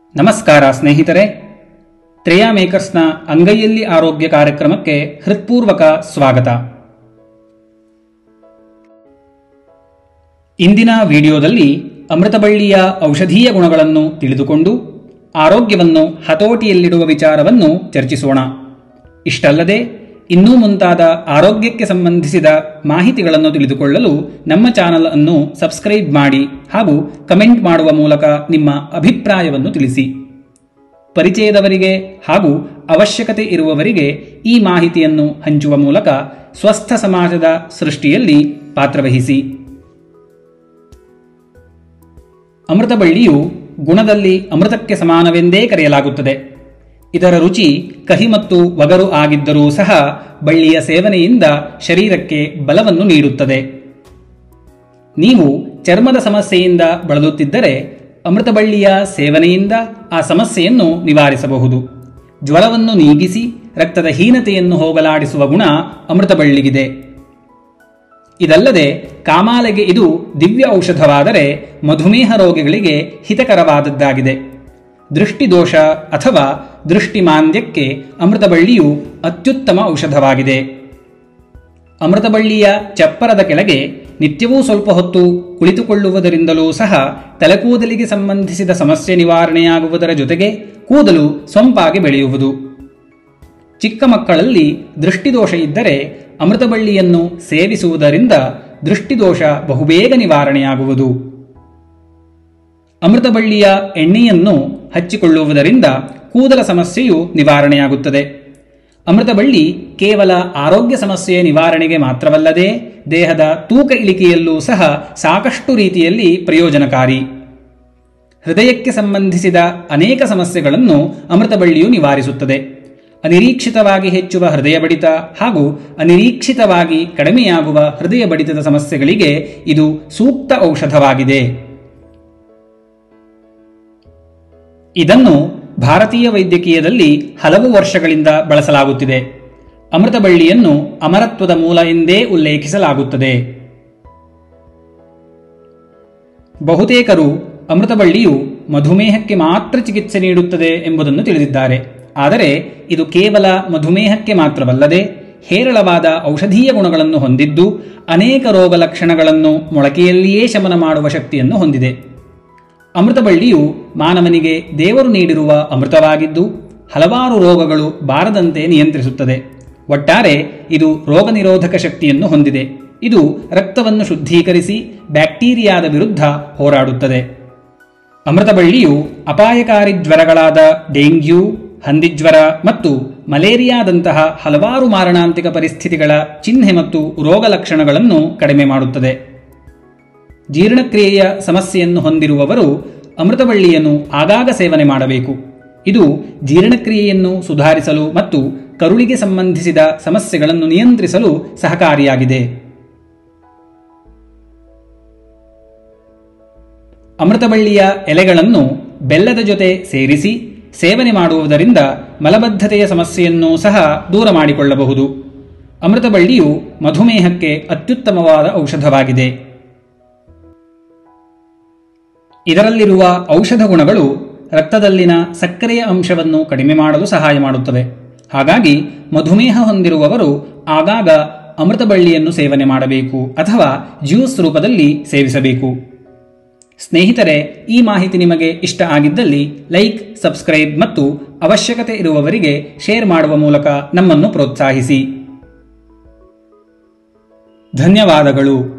ನಮಸ್ಕಾರ ಸ್ನೇಹಿತರೆ ತ್ರೇಯಾ ಮೇಕರ್ಸ್ನ ಅಂಗೈಯಲ್ಲಿ ಆರೋಗ್ಯ ಕಾರ್ಯಕ್ರಮಕ್ಕೆ ಹೃತ್ಪೂರ್ವಕ ಸ್ವಾಗತ ಇಂದಿನ ವಿಡಿಯೋದಲ್ಲಿ ಅಮೃತಬಳ್ಳಿಯ ಔಷಧೀಯ ಗುಣಗಳನ್ನು ತಿಳಿದುಕೊಂಡು ಆರೋಗ್ಯವನ್ನು ಹತೋಟಿಯಲ್ಲಿಡುವ ವಿಚಾರವನ್ನು ಚರ್ಚಿಸೋಣ ಇಷ್ಟಲ್ಲದೆ ಇನ್ನೂ ಮುಂತಾದ ಆರೋಗ್ಯಕ್ಕೆ ಸಂಬಂಧಿಸಿದ ಮಾಹಿತಿಗಳನ್ನು ತಿಳಿದುಕೊಳ್ಳಲು ನಮ್ಮ ಚಾನಲ್ ಅನ್ನು ಸಬ್ಸ್ಕ್ರೈಬ್ ಮಾಡಿ ಹಾಗೂ ಕಮೆಂಟ್ ಮಾಡುವ ಮೂಲಕ ನಿಮ್ಮ ಅಭಿಪ್ರಾಯವನ್ನು ತಿಳಿಸಿ ಪರಿಚಯದವರಿಗೆ ಹಾಗೂ ಅವಶ್ಯಕತೆ ಇರುವವರಿಗೆ ಈ ಮಾಹಿತಿಯನ್ನು ಹಂಚುವ ಮೂಲಕ ಸ್ವಸ್ಥ ಸಮಾಜದ ಸೃಷ್ಟಿಯಲ್ಲಿ ಪಾತ್ರವಹಿಸಿ ಅಮೃತಬಳ್ಳಿಯು ಗುಣದಲ್ಲಿ ಅಮೃತಕ್ಕೆ ಸಮಾನವೆಂದೇ ಕರೆಯಲಾಗುತ್ತದೆ ಇದರ ರುಚಿ ಕಹಿ ಮತ್ತು ಒಗರು ಆಗಿದ್ದರೂ ಸಹ ಬಳ್ಳಿಯ ಸೇವನೆಯಿಂದ ಶರೀರಕ್ಕೆ ಬಲವನ್ನು ನೀಡುತ್ತದೆ ನೀವು ಚರ್ಮದ ಸಮಸ್ಯೆಯಿಂದ ಬಳಲುತ್ತಿದ್ದರೆ ಅಮೃತಬಳ್ಳಿಯ ಸೇವನೆಯಿಂದ ಆ ಸಮಸ್ಯೆಯನ್ನು ನಿವಾರಿಸಬಹುದು ಜ್ವರವನ್ನು ನೀಗಿಸಿ ರಕ್ತದ ಹೀನತೆಯನ್ನು ಹೋಗಲಾಡಿಸುವ ಗುಣ ಅಮೃತಬಳ್ಳಿಗಿದೆ ಇದಲ್ಲದೆ ಕಾಮಾಲೆಗೆ ಇದು ದಿವ್ಯ ಔಷಧವಾದರೆ ಮಧುಮೇಹ ರೋಗಿಗಳಿಗೆ ಹಿತಕರವಾದದ್ದಾಗಿದೆ ದೃಷ್ಟಿದೋಷ ಅಥವಾ ದೃಷ್ಟಿಮಾಂದ್ಯಕ್ಕೆ ಅಮೃತಬಳ್ಳಿಯು ಅತ್ಯುತ್ತಮ ಔಷಧವಾಗಿದೆ ಅಮೃತಬಳ್ಳಿಯ ಚಪ್ಪರದ ಕೆಳಗೆ ನಿತ್ಯವೂ ಸ್ವಲ್ಪ ಹೊತ್ತು ಕುಳಿತುಕೊಳ್ಳುವುದರಿಂದಲೂ ಸಹ ತಲೆಕೂದಲಿಗೆ ಸಂಬಂಧಿಸಿದ ಸಮಸ್ಯೆ ನಿವಾರಣೆಯಾಗುವುದರ ಜೊತೆಗೆ ಕೂದಲು ಸೊಂಪಾಗಿ ಬೆಳೆಯುವುದು ಚಿಕ್ಕ ಮಕ್ಕಳಲ್ಲಿ ದೃಷ್ಟಿದೋಷ ಇದ್ದರೆ ಅಮೃತಬಳ್ಳಿಯನ್ನು ಸೇವಿಸುವುದರಿಂದ ದೃಷ್ಟಿದೋಷ ಬಹುಬೇಗ ನಿವಾರಣೆಯಾಗುವುದು ಅಮೃತಬಳ್ಳಿಯ ಎಣ್ಣೆಯನ್ನು ಹಚ್ಚಿಕೊಳ್ಳುವುದರಿಂದ ಕೂದಲ ಸಮಸ್ಯೆಯು ನಿವಾರಣೆಯಾಗುತ್ತದೆ ಅಮೃತಬಳ್ಳಿ ಕೇವಲ ಆರೋಗ್ಯ ಸಮಸ್ಯೆಯ ನಿವಾರಣೆಗೆ ಮಾತ್ರವಲ್ಲದೆ ದೇಹದ ತೂಕ ಇಳಿಕೆಯಲ್ಲೂ ಸಹ ಸಾಕಷ್ಟು ರೀತಿಯಲ್ಲಿ ಪ್ರಯೋಜನಕಾರಿ ಹೃದಯಕ್ಕೆ ಸಂಬಂಧಿಸಿದ ಅನೇಕ ಸಮಸ್ಯೆಗಳನ್ನು ಅಮೃತಬಳ್ಳಿಯು ನಿವಾರಿಸುತ್ತದೆ ಅನಿರೀಕ್ಷಿತವಾಗಿ ಹೆಚ್ಚುವ ಹೃದಯ ಬಡಿತ ಹಾಗೂ ಅನಿರೀಕ್ಷಿತವಾಗಿ ಕಡಿಮೆಯಾಗುವ ಹೃದಯ ಬಡಿತದ ಸಮಸ್ಯೆಗಳಿಗೆ ಇದು ಸೂಕ್ತ ಔಷಧವಾಗಿದೆ ಇದನ್ನು ಭಾರತೀಯ ವೈದ್ಯಕೀಯದಲ್ಲಿ ಹಲವು ವರ್ಷಗಳಿಂದ ಬಳಸಲಾಗುತ್ತಿದೆ ಅಮೃತಬಳ್ಳಿಯನ್ನು ಅಮರತ್ವದ ಮೂಲ ಎಂದೇ ಉಲ್ಲೇಖಿಸಲಾಗುತ್ತದೆ ಬಹುತೇಕರು ಅಮೃತಬಳ್ಳಿಯು ಮಧುಮೇಹಕ್ಕೆ ಮಾತ್ರ ಚಿಕಿತ್ಸೆ ನೀಡುತ್ತದೆ ಎಂಬುದನ್ನು ತಿಳಿದಿದ್ದಾರೆ ಆದರೆ ಇದು ಕೇವಲ ಮಧುಮೇಹಕ್ಕೆ ಮಾತ್ರವಲ್ಲದೆ ಹೇರಳವಾದ ಔಷಧೀಯ ಗುಣಗಳನ್ನು ಹೊಂದಿದ್ದು ಅನೇಕ ರೋಗ ಲಕ್ಷಣಗಳನ್ನು ಮೊಳಕೆಯಲ್ಲಿಯೇ ಶಮನ ಮಾಡುವ ಶಕ್ತಿಯನ್ನು ಹೊಂದಿದೆ ಅಮೃತಬಳ್ಳಿಯು ಮಾನವನಿಗೆ ದೇವರು ನೀಡಿರುವ ಅಮೃತವಾಗಿದ್ದು ಹಲವಾರು ರೋಗಗಳು ಬಾರದಂತೆ ನಿಯಂತ್ರಿಸುತ್ತದೆ ಒಟ್ಟಾರೆ ಇದು ರೋಗ ನಿರೋಧಕ ಶಕ್ತಿಯನ್ನು ಹೊಂದಿದೆ ಇದು ರಕ್ತವನ್ನು ಶುದ್ಧೀಕರಿಸಿ ಬ್ಯಾಕ್ಟೀರಿಯಾದ ವಿರುದ್ಧ ಹೋರಾಡುತ್ತದೆ ಅಮೃತಬಳ್ಳಿಯು ಅಪಾಯಕಾರಿ ಜ್ವರಗಳಾದ ಡೆಂಗ್ಯೂ ಹಂದಿಜ್ವರ ಮತ್ತು ಮಲೇರಿಯಾದಂತಹ ಹಲವಾರು ಮಾರಣಾಂತಿಕ ಪರಿಸ್ಥಿತಿಗಳ ಚಿಹ್ನೆ ಮತ್ತು ರೋಗ ಲಕ್ಷಣಗಳನ್ನು ಕಡಿಮೆ ಮಾಡುತ್ತದೆ ಜೀರ್ಣಕ್ರಿಯೆಯ ಸಮಸ್ಯೆಯನ್ನು ಹೊಂದಿರುವವರು ಅಮೃತಬಳ್ಳಿಯನ್ನು ಆಗಾಗ ಸೇವನೆ ಮಾಡಬೇಕು ಇದು ಜೀರ್ಣಕ್ರಿಯೆಯನ್ನು ಸುಧಾರಿಸಲು ಮತ್ತು ಕರುಳಿಗೆ ಸಂಬಂಧಿಸಿದ ಸಮಸ್ಯೆಗಳನ್ನು ನಿಯಂತ್ರಿಸಲು ಸಹಕಾರಿಯಾಗಿದೆ ಅಮೃತಬಳ್ಳಿಯ ಎಲೆಗಳನ್ನು ಬೆಲ್ಲದ ಜೊತೆ ಸೇರಿಸಿ ಸೇವನೆ ಮಾಡುವುದರಿಂದ ಮಲಬದ್ಧತೆಯ ಸಮಸ್ಯೆಯನ್ನು ಸಹ ದೂರ ಮಾಡಿಕೊಳ್ಳಬಹುದು ಅಮೃತಬಳ್ಳಿಯು ಮಧುಮೇಹಕ್ಕೆ ಅತ್ಯುತ್ತಮವಾದ ಔಷಧವಾಗಿದೆ ಇದರಲ್ಲಿರುವ ಔಷಧ ಗುಣಗಳು ರಕ್ತದಲ್ಲಿನ ಸಕ್ಕರೆಯ ಅಂಶವನ್ನು ಕಡಿಮೆ ಮಾಡಲು ಸಹಾಯ ಮಾಡುತ್ತವೆ ಹಾಗಾಗಿ ಮಧುಮೇಹ ಹೊಂದಿರುವವರು ಆಗಾಗ ಅಮೃತಬಳ್ಳಿಯನ್ನು ಸೇವನೆ ಮಾಡಬೇಕು ಅಥವಾ ಜ್ಯೂಸ್ ರೂಪದಲ್ಲಿ ಸೇವಿಸಬೇಕು ಸ್ನೇಹಿತರೆ ಈ ಮಾಹಿತಿ ನಿಮಗೆ ಇಷ್ಟ ಆಗಿದ್ದಲ್ಲಿ ಲೈಕ್ ಸಬ್ಸ್ಕ್ರೈಬ್ ಮತ್ತು ಅವಶ್ಯಕತೆ ಇರುವವರಿಗೆ ಶೇರ್ ಮಾಡುವ ಮೂಲಕ ನಮ್ಮನ್ನು ಪ್ರೋತ್ಸಾಹಿಸಿ ಧನ್ಯವಾದಗಳು